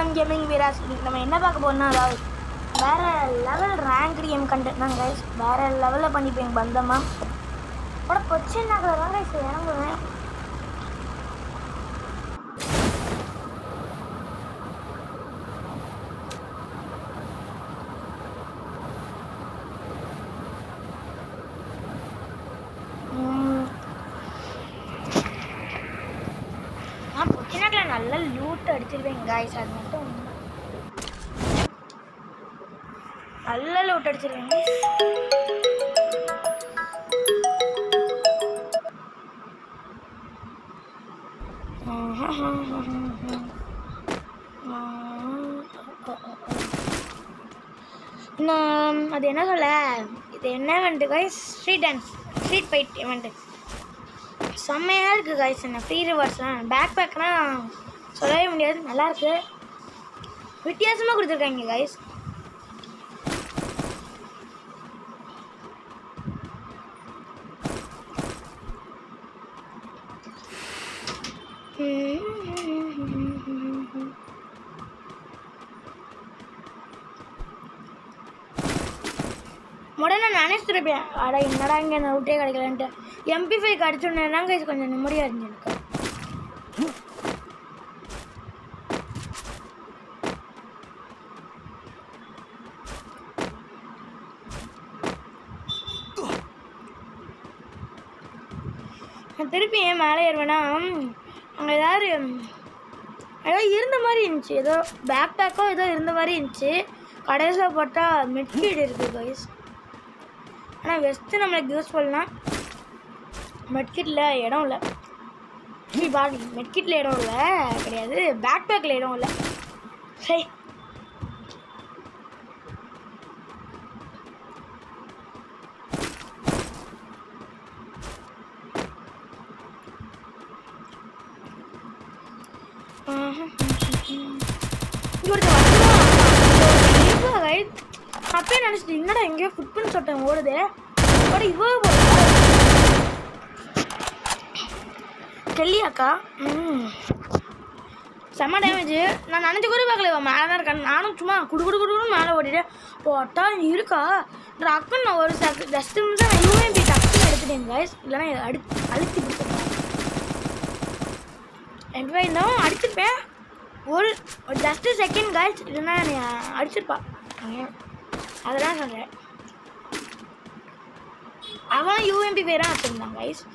வணக்கம் கேமிங் வீராஸ் இன்னைக்கு நம்ம என்ன பார்க்க போறோம்னா அதாவது வேற லெவல் ரேங்க் கேம் கண்டென்ட் தான் கைஸ் வேற லெவலில் பண்ணிப்பேன் பந்தமா கூட கொச்சின் நகரில் தான் கைஸ் இறங்குவேன் உம், நான் கொச்சினாக்கில் நல்ல லூட் அடிச்சிருவேன் காய்ஸ் அது மட்டும் உண்மை. நல்ல லூட் அடிச்சிருவேன் நான் அது என்ன சொல்ல இது என்ன வந்துட்டு guys street dance street fight event செம்மையாக இருக்குது காய்ஸ் என்ன ஃப்ரீ ரிவார்ட்ஸ்லாம் பேக் பேக்லாம் சொல்லவே முடியாது நல்லா இருக்கு வித்தியாசமாக கொடுத்துருக்காங்க காய்ஸ் உடனே நினைச்சிருப்பேன் அட என்னடா இங்கே நவுட்டே கிடைக்கலன்ட்டு எம்பி ஃபைவ் கிடச்சோன்னா கைஸ் கொஞ்சம் நிம்மதியாக இருந்துருக்கு நான் திருப்பி ஏன் மேலே ஏறுவேன்னா அங்கே ஏதாவது ஏதோ இருந்த மாதிரி இருந்துச்சு ஏதோ பேக் பேக்கோ ஏதோ இருந்த மாதிரி இருந்துச்சு கடைசியில் போட்டால் மெட்கீட் இருக்குது கைஸ் ஆனால் வெஸ்ட்டு நம்மளுக்கு யூஸ்ஃபுல்னா மெட்கிட்டில் இடம் இல்லை சரி பாடி மெட்கிட்டில் இடம் இல்லை கிடையாது பேக் பேக்கில் இடம் இல்லை சரி அப்பயே நினச்சிட்டு என்னடா எங்கேயோ ஃபுட் பண்ணி சொட்டேன் ஓடுது பட் இவ்வளோ கெல்லியாக்கா ம் செம்ம டேமேஜ் நான் நினச்ச கூட பார்க்கல இவன் மேலே தான் இருக்கான் நானும் சும்மா குடு குடு குடுன்னு மேலே ஓடிட்டேன் போட்டா நீ இருக்கா டக்குன்னு நான் ஒரு செக் ஜஸ்ட் தான் யூஎம்பி டக்குன்னு எடுத்துட்டேன் கைஸ் இல்லைன்னா அடி அழுத்தி பிடிச்சிருப்பேன் என் இருந்தாலும் அடிச்சிருப்பேன் ஒரு ஜஸ்ட்டு செகண்ட் கைஸ் இல்லைன்னா நீ அடிச்சிருப்பா அதெல்லாம் சொல்கிறேன் அவன் யூஎம்பி பேராக வச்சுருந்தான் கைஸ்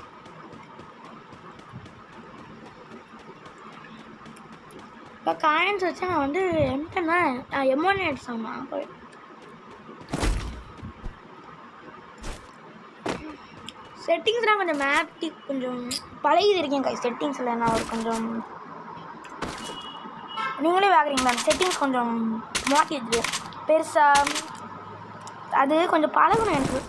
இப்போ காயின்ஸ் வச்சு நான் வந்து எம்டனா எம்ஒன் அடிச்சாமா போய் செட்டிங்ஸ்லாம் கொஞ்சம் மேப்டி கொஞ்சம் பழகிது இருக்கேன் கை செட்டிங்ஸில் நான் ஒரு கொஞ்சம் நீங்களே பார்க்குறீங்களா செட்டிங்ஸ் கொஞ்சம் மாற்றிடுது பெருசாக அது கொஞ்சம் பழகணும் எனக்கு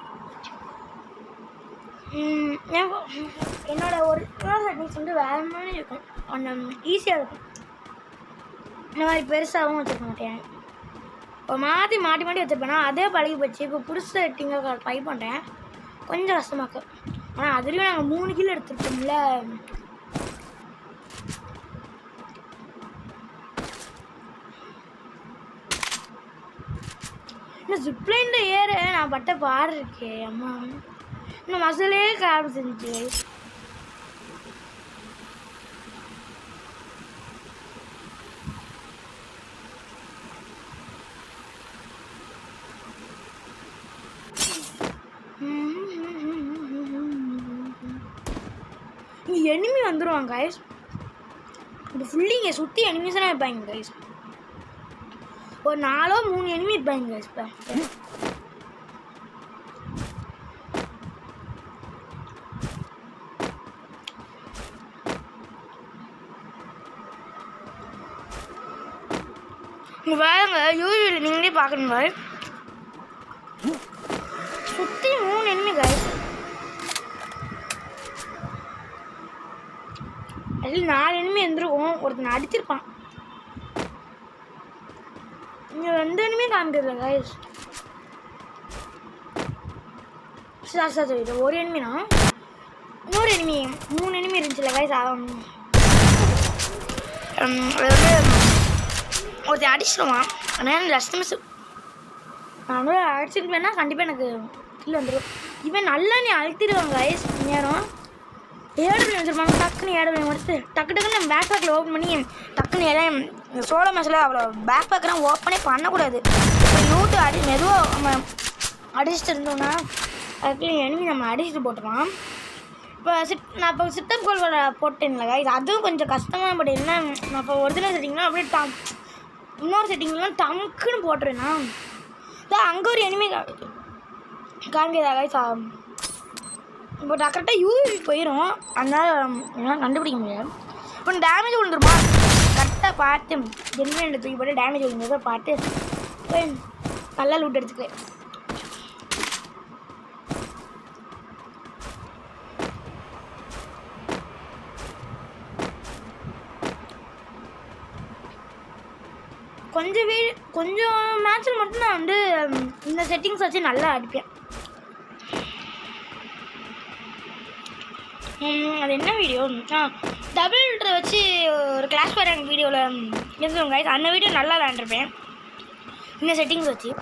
ம், எனக்கு- என்னோட ஒரு செட்டிங்ஸ் வந்து வேறு மாதிரி இருக்கும் கொஞ்சம் ஈஸியாக இருக்கும் இந்த மாதிரி பெருசாகவும் வச்சுருக்க மாட்டேன் இப்போ மாற்றி மாட்டி மாட்டி வச்சுருப்பேனா அதே பழகி போச்சு இப்போ புதுசு செட்டிங்காக ட்ரை பண்ணுறேன் கொஞ்சம் கஷ்டமாக்கு ஆனால் அதுலேயும் நாங்கள் மூணு கிலோ எடுத்துருக்கோம்ல இன்னும் ஜிப்லைனில் ஏற நான் பட்ட பாடு இருக்கே அம்மா இன்னும் மசிலே காரம் செஞ்சு இங்கே எனிமி வந்துடுவாங்க கைஸ் இது ஃபுல்லி இங்கே சுற்றி எனிமிஸ் எல்லாம் இருப்பாங்க கைஸ் ஒரு நாலோ மூணு எனிமி இருப்பாங்க கைஸ் இப்போ இங்கே பாருங்க யூடியூப்ல நீங்களே பார்க்கணும் பாரு சுற்றி மூணு எனிமி கைஸ் அதில் நாலு எனிமி இருந்திருக்கும் ஒருத்தன் அடிச்சிருப்பான் இங்கே ரெண்டு எனிமே காமிக்கிறது கைஸ் சார் சார் இது ஒரு எனிமினா இன்னொரு எனிமி மூணு எனிமி இருந்துச்சுல கைஸ் அது வந்து ஒருத்தன் அடிச்சிடுவான் ஆனால் ஜஸ்ட் மிஸ் நான் வந்து அடிச்சிட்டு வேணா கண்டிப்பாக எனக்கு கீழே வந்துடும் இவன் நல்லா நீ அழுத்திடுவாங்க வயசு நேரம் ஏழு மணி வச்சிருப்பாங்க டக்குன்னு ஏழு மணி முடிச்சு டக்கு டக்குன்னு நம்ம பேக் பேக்கில் ஓப்பன் பண்ணி டக்குன்னு எல்லாம் இந்த சோள மேட்ச்சில் அவ்வளோ பேக் பேக்கெலாம் ஓப்பனே பண்ணக்கூடாது லூட்டு அடி மெதுவாக நம்ம அடிச்சுட்டு இருந்தோம்னா அதுக்குள்ள எனிமி நம்ம அடிச்சுட்டு போட்டுருவான் இப்போ சிட் நான் இப்போ சித்தப் கோல் போட்டேன்ல guys அதுவும் கொஞ்சம் கஷ்டமாக பட் என்ன நான் இப்போ ஒரிஜினல் செட்டிங்னா அப்படியே டம் இன்னொரு செட்டிங்லாம் டம்க்குன்னு போட்டுருவேண்ணா அதான் அங்கே ஒரு எனிமி காண்கிறதா கைஸ் இப்போ கரெக்டாக யூவி போயிடும் அதனால் என்னால் கண்டுபிடிக்க முடியாது இப்போ டேமேஜ் விழுந்துருமா கரெக்டாக பார்த்து ஜென்மன் தூக்கி போட்டு டேமேஜ் விழுந்ததை பார்த்து போய் நல்லா லூட் எடுத்துக்குவேன் கொஞ்சம் வீ கொஞ்சம் மேட்ச்சில் மட்டும் நான் வந்து ம், இந்த செட்டிங்ஸ் வச்சு நல்லா அடிப்பேன் ம், அது என்ன வீடியோ ஆ டபுள் ட்ரை வச்சு ஒரு கிளாஸ் பேரண்ட் வீடியோவில் இருந்தவங்க guys. அந்த வீடியோ நல்லா விளாண்டுருப்பேன் இந்த செட்டிங்ஸ் வச்சு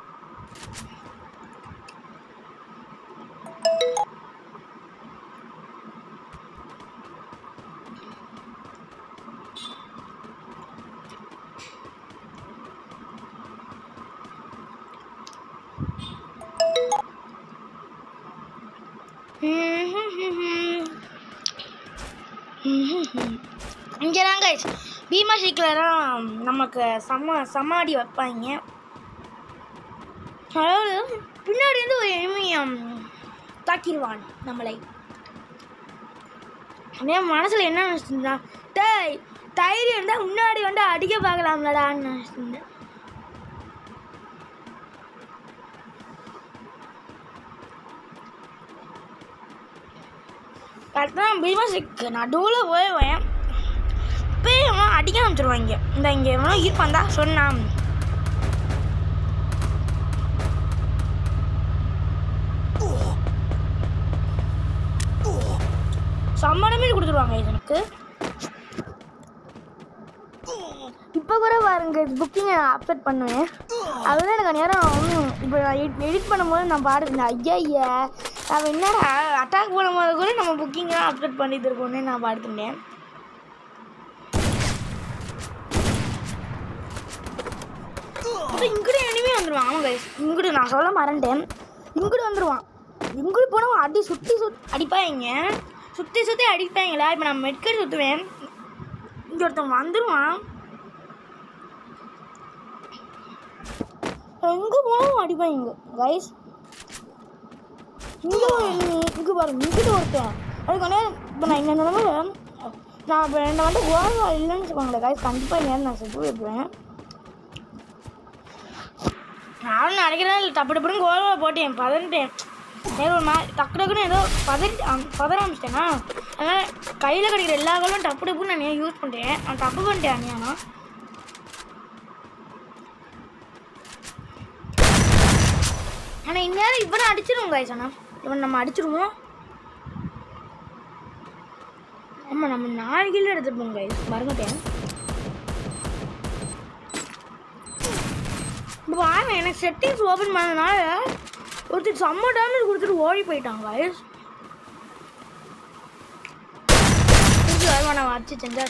இங்கே தான் கைஸ் பீமா ஷீக்கில் தான் நமக்கு செம்ம சமாடி வைப்பாங்க அதாவது பின்னாடி இருந்து ஒரு எனிமியம் தாக்கிடுவான் நம்மளை அப்படியே மனசில் என்ன நினச்சிருந்தா டேய் தைரியம் இருந்தால் முன்னாடி வந்து அடிக்க பார்க்கலாம்லடான்னு நினச்சிருந்தேன் கரெக்டாக பீமாசிக்கு நடுவில் போயிடுவேன் போய் அவன் அடிக்க ஆரம்பிச்சிருவாங்க இந்த இங்கே எவனோ இருப்பான் தான் சொன்னான் சம்மணமே கொடுத்துருவாங்க இது எனக்கு இப்போ கூட பாருங்க புக்கிங்கை அப்செட் பண்ணுவேன் அதுதான் எனக்கு நேரம் இப்போ எடிட் பண்ணும்போது நான் பாடுறேன் ஐயா ஐயா நம்ம என்னடா அட்டாக் பண்ணும்போது கூட நம்ம புக்கிங்லாம் அப்டேட் பண்ணிட்டு இருக்கோம்னு நான் பாடுத்துட்டேன் இப்போ இங்கிட்ட எனிமே வந்துடுவான் ஆமாம் கைஸ் இங்கிட்டு நான் சொல்ல மறந்துட்டேன் இங்கிட்டு வந்துடுவான் இங்கிட்டு போனால் அடி சுற்றி சுற்றி அடிப்பாங்க சுற்றி சுற்றி அடிப்பாங்களா இப்போ நான் மெட்கட் சுற்றுவேன் இங்கே ஒருத்தன் வந்துடுவான் எங்கே போனாலும் அடிப்பாங்க கைஸ் இங்கே ஒரு enemy, இங்கே பாருங்க இங்கிட்ட ஒருத்தன் அதுக்கான இப்போ நான் இந்த நிலமையில நான் இப்போ ரெண்டு வந்து கோவா இல்லைன்னு வச்சுக்கோங்களேன் கைஸ் கண்டிப்பாக இல்லைன்னு நான் செஞ்சு வைப்பேன் நானும் நினைக்கிறேன் இல்லை டப்பு டப்புன்னு கோவா போட்டேன் பதறிட்டேன் ஏதோ ஒரு மா டக்கு டக்குன்னு ஏதோ பதறி அம், பதற ஆரம்பிச்சிட்டேன்னா அதனால் கையில் கிடைக்கிற எல்லா கோலும் டப்பு டப்புன்னு நான் யூஸ் பண்ணிட்டேன் நான் தப்பு பண்ணிட்டேன் அண்ணியானா ஆனால் இந்நேரம் இவனை அடிச்சிருவோம் guys ஆனால் இவன் நம்ம அடிச்சிருவோம் ஆமாம் நம்ம நாலு கிலோ எடுத்துருப்போம் guys மறந்துட்டேன் இப்போ வாங்க எனக்கு செட்டிங்ஸ் ஓப்பன் பண்ணதுனால ஒருத்தர் செம்ம டேமேஜ் கொடுத்துட்டு ஓடி போயிட்டாங்க guys திருப்பி வருவான் நான் அடிச்சு செஞ்சா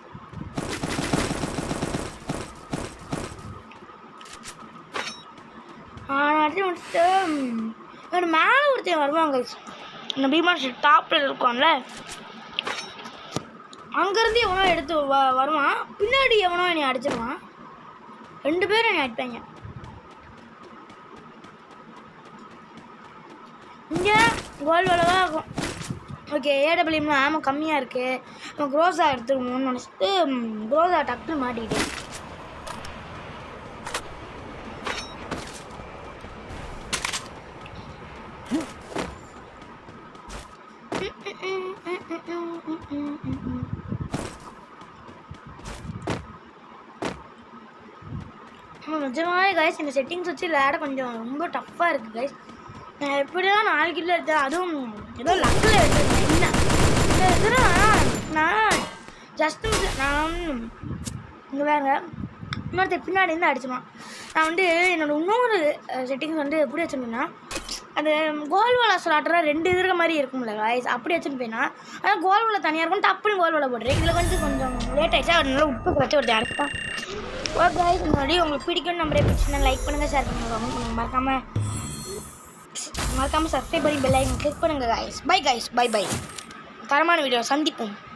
அடிச்சு முடிச்சுட்டு ஒரு மேலே ஒருத்தன் வருவாங்க guys. இந்த பீமா டாப்பில் இருக்கான்ல அங்கேருந்து எவனோ எடுத்து வ வருவான் பின்னாடி எவனோ என்னை அடிச்சிருவான் ரெண்டு பேரும் என்னை அடிப்பாங்க இங்கே கோல் வேலை இருக்கும் ஓகே ஏடபிள்யூம்னா ஆமாம் கம்மியாக இருக்குது நம்ம க்ரோஸா எடுத்துருவோம்னு நினச்சிட்டு க்ரோஸா டக்குன்னு மாட்டிக்கிட்டேன் ஆமாம் நிஜமாவே கைஸ் இந்த செட்டிங்ஸ் வச்சு விளையாட கொஞ்சம் ரொம்ப டஃப்பாக இருக்குது கைஸ் நான் எப்படிதான் நாலு கிலோ எடுத்தேன் அதுவும் ஏதோ லக்கில் எடுத்தேன் இல்லை இந்த இதில் நான் ஜஸ்ட் நான் இங்கே வேறு இன்னொருத்தர் பின்னாடி இருந்து அடிச்சிடுவான் நான் வந்து என்னோட இன்னொரு செட்டிங்ஸ் வந்து எப்படி வச்சுருந்தேன்னா அந்த கோல்வலை ஸ்லாட்டரா ரெண்டு இது இருக்க மாதிரி இருக்கும்ல guys அப்படி வச்சுட்டு போயினா ஆனால் கோல்வலை தனியாக இருக்கும் டப்புன்னு கோல்வலை போட்டுரு இதில் கொஞ்சம் கொஞ்சம் லேட் ஆயிடுச்சு அதனால உப்பு வச்சு ஒரு டேரக்டாக ஓ கைஸ் முன்னாடி உங்களுக்கு பிடிக்கும் நம்பரே பிடிச்சுன்னா லைக் பண்ணுங்கள் ஷேர் பண்ணுங்கள் comment பண்ணுங்க மறக்காமல் மறக்காமல் சப்ஸ்கிரைப் பண்ணி பெல் ஐக்கன் கிளிக் பண்ணுங்கள் guys bye guys bye bye தரமான வீடியோ சந்திப்போம்